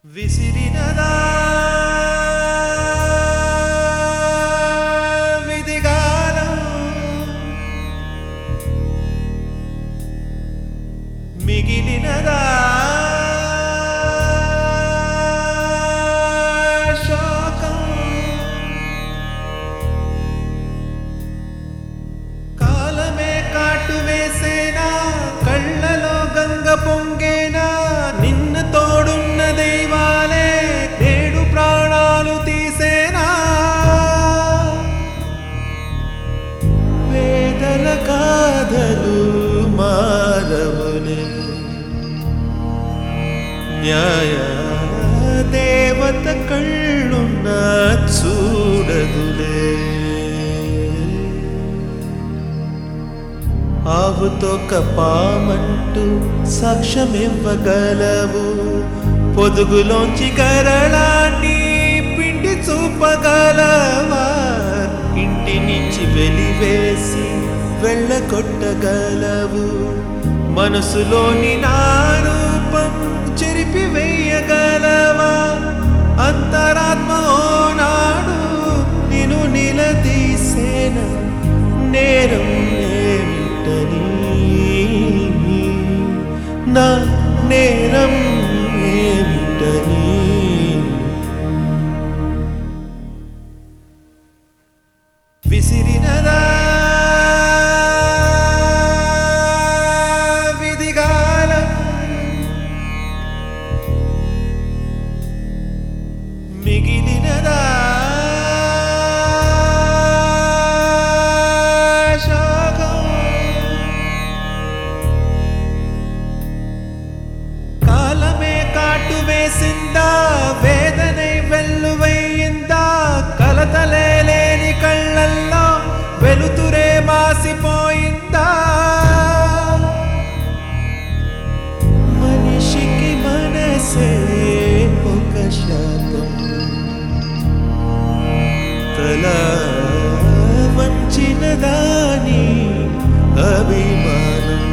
విసిరినదా విధిగాలం మిగిలినదా శోకం కాలమే కాటు వేసేనా కళ్ళలో గంగ పొంగేనా నిన్న తోడున్న దైవాలే నేడు ప్రాణాలు తీసేనా వేదల కాదలు మారవులే న్యాయ దేవత కళ్ళున్న చూడదులే ఆవుతో కపామంటూ సాక్ష్యమివ్వగలవు పొదుగులోంచి కరళాన్ని పిండి చూపగలవా ఇంటి నుంచి వెలివేసి వెళ్ళగొట్టగలవు మనసులోని నా రూపం చెరిపి వేయగలవా అంతరాత్మ ఓనాడు నిన్ను నిలదీసేన నేరం ఏమిటని నా నేరం ఏమిటని విసిరినదా విధిగాలం మిగిలినదా శోకం కాలమే కాటు వేసిందా వేదనై వెల్లువయ్యిందా కలతలే లేని కళ్ళల్లో వెలుతురే మాసిపోయిందా మనిషికి మనసే ఒక శాపం తల వంచిన దాని అభిమానం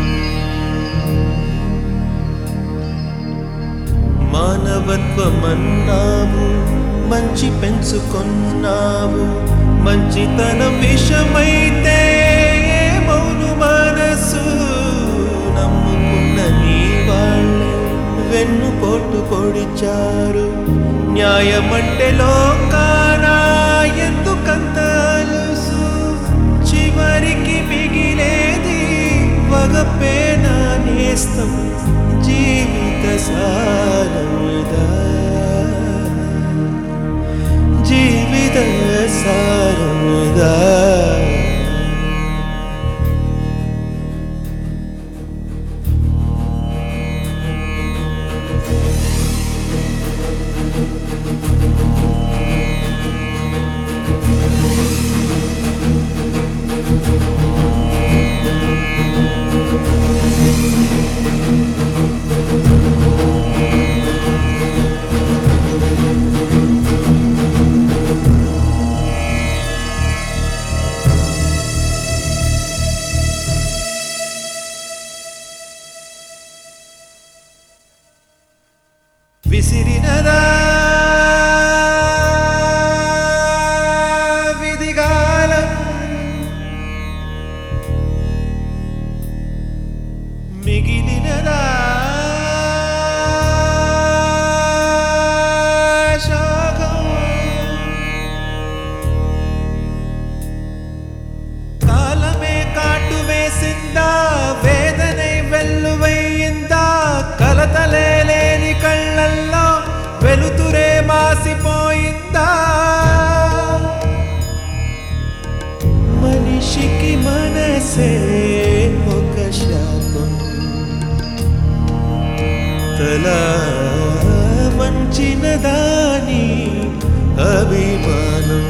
మానవత్వమన్నావు మంచి పెంచుకున్నావు మంచితనం విషమైతే మౌను మనసు నమ్ముకున్న నీ వాళ్ళే వెన్ను పోటు పొడిచారు న్యాయమంటే లోకానా ఎందుకంత అలుసు చివరికి మిగిలేది వగపేనా నేస్తం జీవిత సారముదా జీవిత సారముదా విసిరినదా విధిగాలం మిగిలినదా శోకం కాలమే కాటు వేసిందా వేదనై వెల్లువయ్యిందా కలతలే లేని కళ్ళల్లో వెలుతురే మాసిపోయిందా మనిషికి మనసే ఒక శాపం తల వంచిన దాని అభిమానం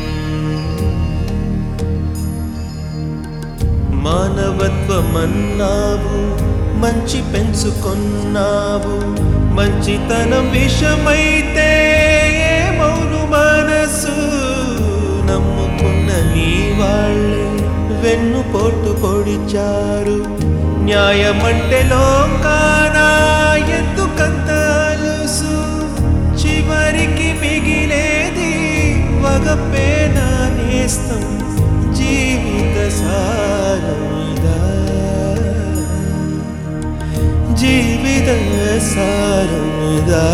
మానవత్వమన్నావు మంచి పెంచుకున్నావు మంచితనం విషమైతే మౌను మనసు నమ్ముకున్న నీ వాళ్ళే వెన్ను పోటు పొడిచారు న్యాయమంటే లోకానా ఎందుకంత అలుసు ఆగపేనా నేస్తం జీవిత సారమిదా జీవిత సారమిదా